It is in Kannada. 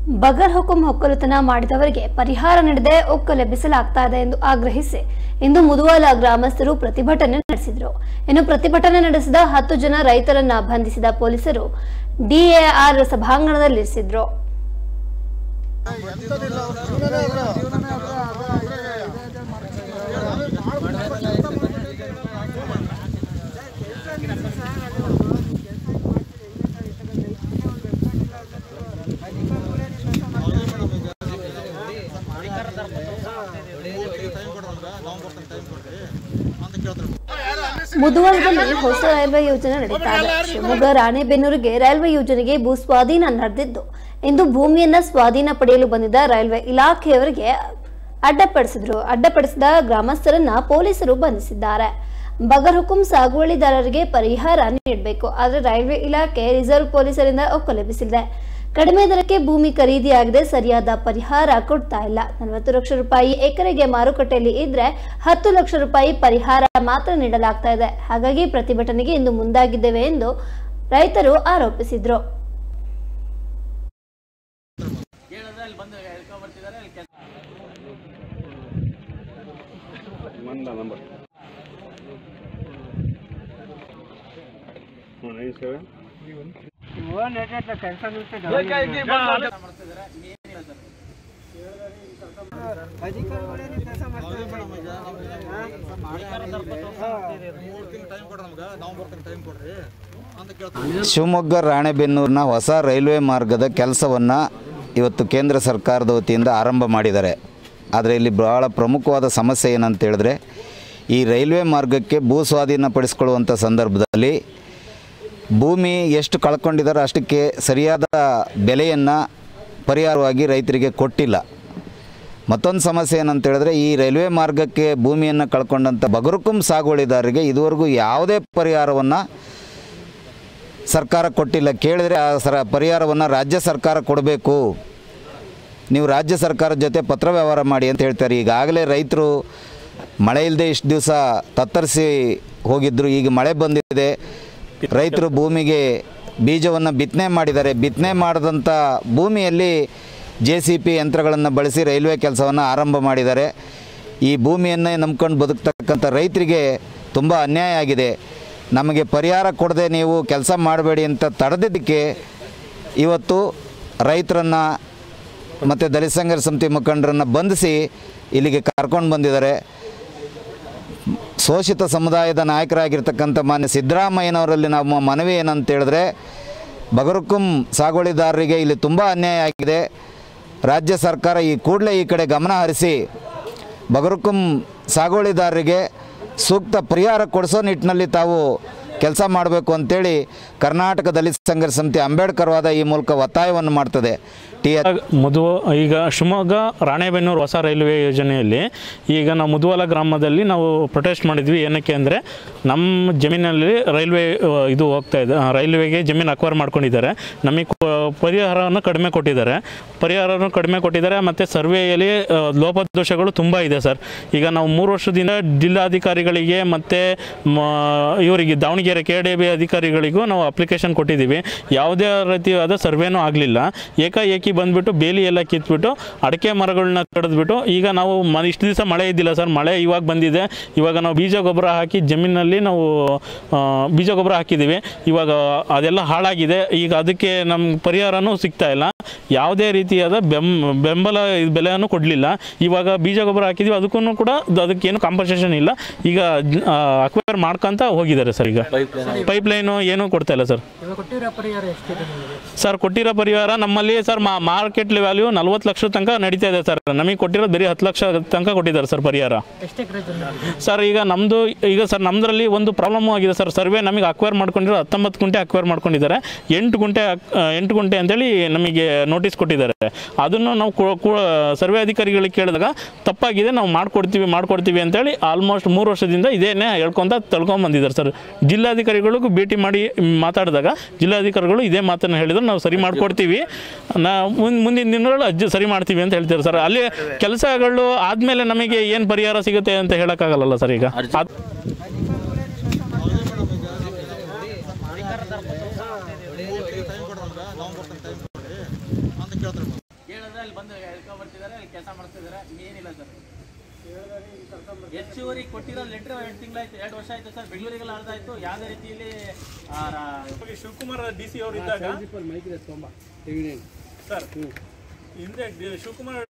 ಬಗರ್ ಹುಕುಂ ಒಕ್ಕಲುತನ ಮಾಡಿದವರಿಗೆ ಪರಿಹಾರ ನೀಡದೆ ಒಕ್ಕಲೆಬ್ಬಿಸಲಾಗ್ತಾ ಇದೆ ಎಂದು ಆಗ್ರಹಿಸಿ ಇಂದು ಮುದುವಾಲ ಗ್ರಾಮಸ್ಥರು ಪ್ರತಿಭಟನೆ ನಡೆಸಿದರು ಇನ್ನು ಪ್ರತಿಭಟನೆ ನಡೆಸಿದ ಹತ್ತು ಜನ ರೈತರನ್ನ ಬಂಧಿಸಿದ ಪೊಲೀಸರು ಡಿಎಆರ್ ಸಭಾಂಗಣದಲ್ಲಿರಿಸಿದ್ರು ಮುಧೋಳದಲ್ಲಿ ಹೊಸ ರೈಲ್ವೆ ಯೋಜನೆ ನಡೀತಾ ಇದೆ ಶಿವಮೊಗ್ಗ ರಾಣೆಬೆನ್ನೂರಿಗೆ ರೈಲ್ವೆ ಯೋಜನೆಗೆ ಭೂ ಸ್ವಾಧೀನ ನಡೆದಿದ್ದು ಇಂದು ಭೂಮಿಯನ್ನ ಸ್ವಾಧೀನ ಪಡೆಯಲು ಬಂದಿದ್ದ ರೈಲ್ವೆ ಇಲಾಖೆಯವರಿಗೆ ಅಡ್ಡಪಡಿಸಿದ್ರು ಅಡ್ಡಪಡಿಸಿದ ಗ್ರಾಮಸ್ಥರನ್ನ ಪೊಲೀಸರು ಬಂಧಿಸಿದ್ದಾರೆ ಬಗರ್ ಹುಕುಂ ಸಾಗುವಳಿದಾರರಿಗೆ ಪರಿಹಾರ ನೀಡಬೇಕು ಆದರೆ ರೈಲ್ವೆ ಇಲಾಖೆ ರಿಸರ್ವ್ ಪೊಲೀಸರಿಂದ ಒಕ್ಕಲೆಬ್ಬಿಸಿದೆ ಕಡಿಮೆ ದರಕ್ಕೆ ಭೂಮಿ ಖರೀದಿಯಾಗಿದೆ ಸರಿಯಾದ ಪರಿಹಾರ ಕೊಡ್ತಾ ಇಲ್ಲ ನಲವತ್ತು ಲಕ್ಷ ರೂಪಾಯಿ ಎಕರೆಗೆ ಮಾರುಕಟ್ಟೆಯಲ್ಲಿ ಇದ್ರೆ ಹತ್ತು ಲಕ್ಷ ರೂಪಾಯಿ ಪರಿಹಾರ ಮಾತ್ರ ನೀಡಲಾಗ್ತಾ ಇದೆ ಹಾಗಾಗಿ ಪ್ರತಿಭಟನೆಗೆ ಇಂದು ಮುಂದಾಗಿದ್ದೇವೆ ಎಂದು ರೈತರು ಆರೋಪಿಸಿದ್ರು ಮಂದ ನಂಬರ್ ನೈನ್ ಸೆವೆನ್ ಶಿವಮೊಗ್ಗ ರಾಣೆಬೆನ್ನೂರಿನ ಹೊಸ ರೈಲ್ವೆ ಮಾರ್ಗದ ಕೆಲಸವನ್ನು ಇವತ್ತು ಕೇಂದ್ರ ಸರ್ಕಾರದ ವತಿಯಿಂದ ಆರಂಭ ಮಾಡಿದ್ದಾರೆ ಆದರೆ ಇಲ್ಲಿ ಬಹಳ ಪ್ರಮುಖವಾದ ಸಮಸ್ಯೆ ಏನಂತ ಹೇಳಿದ್ರೆ ಈ ರೈಲ್ವೆ ಮಾರ್ಗಕ್ಕೆ ಭೂ ಸ್ವಾಧೀನಪಡಿಸ್ಕೊಳ್ಳುವಂಥ ಸಂದರ್ಭದಲ್ಲಿ ಭೂಮಿ ಎಷ್ಟು ಕಳ್ಕೊಂಡಿದ್ದಾರೆ ಅಷ್ಟಕ್ಕೆ ಸರಿಯಾದ ಬೆಲೆಯನ್ನು ಪರಿಹಾರವಾಗಿ ರೈತರಿಗೆ ಕೊಟ್ಟಿಲ್ಲ ಮತ್ತೊಂದು ಸಮಸ್ಯೆ ಏನಂತ ಹೇಳಿದ್ರೆ ಈ ರೈಲ್ವೆ ಮಾರ್ಗಕ್ಕೆ ಭೂಮಿಯನ್ನು ಕಳ್ಕೊಂಡಂಥ ಬಗರುಕುಂ ಸಾಗುವಳಿದಾರರಿಗೆ ಇದುವರೆಗೂ ಯಾವುದೇ ಪರಿಹಾರವನ್ನು ಸರ್ಕಾರ ಕೊಟ್ಟಿಲ್ಲ ಕೇಳಿದರೆ ಆ ಸರ ಪರಿಹಾರವನ್ನು ರಾಜ್ಯ ಸರ್ಕಾರ ಕೊಡಬೇಕು ನೀವು ರಾಜ್ಯ ಸರ್ಕಾರದ ಜೊತೆ ಪತ್ರ ವ್ಯವಹಾರ ಮಾಡಿ ಅಂತ ಹೇಳ್ತಾರೆ ಈಗಾಗಲೇ ರೈತರು ಮಳೆ ಇಲ್ಲದೆ ಇಷ್ಟು ದಿವಸ ತತ್ತರಿಸಿ ಹೋಗಿದ್ದರು ಈಗ ಮಳೆ ಬಂದಿದೆ ರೈತರು ಭೂಮಿಗೆ ಬೀಜವನ್ನು ಬಿತ್ತನೆ ಮಾಡಿದ್ದಾರೆ ಬಿತ್ತನೆ ಮಾಡಿದಂಥ ಭೂಮಿಯಲ್ಲಿ ಜೆ ಸಿ ಪಿ ಯಂತ್ರಗಳನ್ನು ಬಳಸಿ ರೈಲ್ವೆ ಕೆಲಸವನ್ನು ಆರಂಭ ಮಾಡಿದ್ದಾರೆ ಈ ಭೂಮಿಯನ್ನೇ ನಂಬ್ಕೊಂಡು ಬದುಕ್ತಕ್ಕಂಥ ರೈತರಿಗೆ ತುಂಬ ಅನ್ಯಾಯ ಆಗಿದೆ ನಮಗೆ ಪರಿಹಾರ ಕೊಡದೆ ನೀವು ಕೆಲಸ ಮಾಡಬೇಡಿ ಅಂತ ತಡೆದಿದ್ದಕ್ಕೆ ಇವತ್ತು ರೈತರನ್ನು ಮತ್ತು ದಲಿತ ಸಂಘರ್ಷ ಸಮಿತಿ ಮುಖಂಡರನ್ನು ಬಂಧಿಸಿ ಇಲ್ಲಿಗೆ ಕರ್ಕೊಂಡು ಬಂದಿದ್ದಾರೆ ಶೋಷಿತ ಸಮುದಾಯದ ನಾಯಕರಾಗಿರ್ತಕ್ಕಂಥ ಮಾನ್ಯ ಸಿದ್ದರಾಮಯ್ಯನವರಲ್ಲಿ ನಮ್ಮ ಮನವಿ ಏನಂತ ಹೇಳಿದ್ರೆ ಬಗರುಕುಂ ಸಾಗುವಳಿದಾರರಿಗೆ ಇಲ್ಲಿ ತುಂಬ ಅನ್ಯಾಯ ಆಗಿದೆ ರಾಜ್ಯ ಸರ್ಕಾರ ಈ ಕೂಡಲೇ ಈ ಕಡೆ ಗಮನ ಹರಿಸಿ ಬಗರುಕುಂ ಸಾಗುವಳಿದಾರರಿಗೆ ಸೂಕ್ತ ಪರಿಹಾರ ಕೊಡಿಸೋ ನಿಟ್ಟಿನಲ್ಲಿ ತಾವು ಕೆಲಸ ಮಾಡಬೇಕು ಅಂತೇಳಿ ಕರ್ನಾಟಕ ದಲಿತ ಸಂಘರ್ಷ ಸಮಿತಿ ಅಂಬೇಡ್ಕರ್ವಾದ ಈ ಮೂಲಕ ಒತ್ತಾಯವನ್ನು ಮಾಡ್ತದೆ ಟಿ ಎಚ್ ಮುದು ಈಗ ಶಿವಮೊಗ್ಗ ರಾಣೆಬೆನ್ನೂರು ಹೊಸ ರೈಲ್ವೆ ಯೋಜನೆಯಲ್ಲಿ ಈಗ ನಾವು ಮುದುವಲ ಗ್ರಾಮದಲ್ಲಿ ನಾವು ಪ್ರೊಟೆಸ್ಟ್ ಮಾಡಿದ್ವಿ ಏನಕ್ಕೆ ಅಂದರೆ ನಮ್ಮ ಜಮೀನಲ್ಲಿ ರೈಲ್ವೆ ಆ, ಇದು ಹೋಗ್ತಾ ಇದೆ ಆ, ರೈಲ್ವೆಗೆ ಜಮೀನು ಅಕ್ವೈರ್ ಮಾಡ್ಕೊಂಡಿದ್ದಾರೆ ನಮಗೆ ಕೊ- ಪರಿಹಾರವನ್ನು ಕಡಿಮೆ ಕೊಟ್ಟಿದ್ದಾರೆ ಪರಿಹಾರವನ್ನು ಕಡಿಮೆ ಕೊಟ್ಟಿದ್ದಾರೆ ಮತ್ತು ಸರ್ವೆಯಲ್ಲಿ ಆ, ಲೋಪದೋಷಗಳು ತುಂಬ ಇದೆ ಸರ್ ಈಗ ನಾವು ಮೂರು ವರ್ಷದಿಂದ ಜಿಲ್ಲಾಧಿಕಾರಿಗಳಿಗೆ ಮತ್ತು ಇವರಿಗೆ ದಾವಣಗೆರೆ ಕೆ ಡಿ ಬಿ ಅಧಿಕಾರಿಗಳಿಗೂ ನಾವು ಅಪ್ಲಿಕೇಶನ್ ಕೊಟ್ಟಿದ್ದೀವಿ ಯಾವುದೇ ರೀತಿಯಾದ ಸರ್ವೇನೂ ಆಗಲಿಲ್ಲ ಏಕಾಏಕಿ ಬಂದುಬಿಟ್ಟು ಬೇಲಿ ಎಲ್ಲ ಕಿತ್ಬಿಟ್ಟು ಅಡಿಕೆ ಮರಗಳನ್ನ ಕಡಿದ್ಬಿಟ್ಟು ಈಗ ನಾವು ಮ ಇಷ್ಟು ದಿವಸ ಮಳೆ ಇದ್ದಿಲ್ಲ ಸರ್ ಮಳೆ ಇವಾಗ ಬಂದಿದೆ ಇವಾಗ ನಾವು ಬೀಜ ಗೊಬ್ಬರ ಹಾಕಿ ಜಮೀನಲ್ಲಿ ನಾವು ಆ, ಬೀಜ ಗೊಬ್ಬರ ಹಾಕಿದ್ದೀವಿ ಇವಾಗ ಅದೆಲ್ಲ ಹಾಳಾಗಿದೆ ಈಗ ಅದಕ್ಕೆ ನಮ್ಮ ಪರಿಹಾರನೂ ಸಿಗ್ತಾ ಇಲ್ಲ ಯಾವುದೇ ರೀತಿಯಾದ ಬೆಂ ಬೆಂಬಲ ಬೆಲೆಯನ್ನು ಕೊಡಲಿಲ್ಲ ಇವಾಗ ಬೀಜ ಗೊಬ್ಬರ ಹಾಕಿದ್ದೀವಿ ಅದಕ್ಕೂ ಕೂಡ ಅದಕ್ಕೇನು ಕಾಂಪನ್ಸೇಷನ್ ಇಲ್ಲ ಈಗ ಅಕ್ವೈರ್ ಮಾಡ್ಕೊಂತ ಹೋಗಿದ್ದಾರೆ ಸರ್ ಈಗ ಪೈಪ್ ಲೈನು ಏನೂ ಕೊಡ್ತಾ ಇಲ್ಲ ಸರ್ ಸರ್ ಕೊಟ್ಟಿರೋ ಪರಿಹಾರ ನಮ್ಮಲ್ಲಿ ಸರ್ ಮಾ ಮಾರ್ಕೆಟ್ ವ್ಯಾಲ್ಯೂ ನಲ್ವತ್ತು ಲಕ್ಷ ತನಕ ನಡೀತಾ ಇದೆ ಸರ್ ನಮಗೆ ಕೊಟ್ಟಿರೋದು ಬರೀ ಹತ್ತು ಲಕ್ಷ ತನಕ ಕೊಟ್ಟಿದ್ದಾರೆ ಸರ್ ಪರಿಹಾರ ಸರ್ ಈಗ ನಮ್ಮದು ಈಗ ಸರ್ ನಮ್ಮದ್ರಲ್ಲಿ ಒಂದು ಪ್ರಾಬ್ಲಮ್ ಆಗಿದೆ ಸರ್ ಸರ್ವೆ ನಮಗೆ ಅಕ್ವೈರ್ ಮಾಡ್ಕೊಂಡಿರೋ ಹತ್ತೊಂಬತ್ತು ಗುಂಟೆ ಅಕ್ವೈರ್ ಮಾಡ್ಕೊಂಡಿದ್ದಾರೆ ಎಂಟು ಗುಂಟೆ ಅಕ್- ಆ, ಎಂಟು ಗುಂಟೆ ಅಂತೇಳಿ ನಮಗೆ ನೋಟಿಸ್ ಕೊಟ್ಟಿದ್ದಾರೆ ಅದನ್ನು ನಾವು ಕೊ- ಕೊ- ಸರ್ವೆ ಅಧಿಕಾರಿಗಳಿಗೆ ಕೇಳಿದಾಗ ತಪ್ಪಾಗಿದೆ ನಾವು ಮಾಡ್ಕೊಡ್ತೀವಿ ಮಾಡ್ಕೊಡ್ತೀವಿ ಅಂತೇಳಿ ಆಲ್ಮೋಸ್ಟ್ ಮೂರು ವರ್ಷದಿಂದ ಇದೇನೇ ಹೇಳ್ಕೊಂತ ತಳ್ಕೊಂಡ್ ಬಂದಿದ್ದಾರೆ ಸರ್ ಜಿಲ್ಲಾಧಿಕಾರಿಗಳಿಗೂ ಭೇಟಿ ಮಾಡಿ ಮಾತಾಡಿದಾಗ ಜಿಲ್ಲಾಧಿಕಾರಿಗಳು ಇದೇ ಮಾತನ್ನು ಹೇಳಿದ್ರು ನಾವು ಸರಿ ಮಾಡ್ಕೊಡ್ತೀವಿ ನಾ ಮುಂದ್ ಮುಂದಿನ ದಿನಗಳು ಅಜ್ಜಿ ಸರಿ ಮಾಡ್ತೀವಿ ಅಂತ ಹೇಳ್ತಾರೆ ಸರ್ ಅಲ್ಲಿ ಕೆಲಸಗಳು ಆದಮೇಲೆ ನಮಗೆ ಏನು ಪರಿಹಾರ ಸಿಗುತ್ತೆ ಅಂತ ಹೇಳೋಕ್ಕಾಗಲ್ಲ ಸರ್ ಈಗ ಅದ್- ಕೆಲಸ ಮಾಡ್ತಿದ್ದಾರೆ ಏನಿಲ್ಲ ಸರ್ ಹೆಚ್ಚುವರಿ ಕೊಟ್ಟಿರೋ ಲೆಟ್ರ್ ಎರಡು ತಿಂಗಳಾಯ್ತು ಎರಡು ವರ್ಷ ಆಯ್ತು ಸರ್ ಬೆಂಗಳೂರಿಗೆಲ್ಲ ಅರ್ಧಾಯ್ತು ಯಾವುದೇ ರೀತಿಯಲ್ಲಿ ಆ, ರಾ- ಶಿವಕುಮಾರ್ ಡಿ ಸಿ ಅವರು ಇದ್ದಾಗ ಸರ್ ಹಿಂದೆ ಶಿವಕುಮಾರ್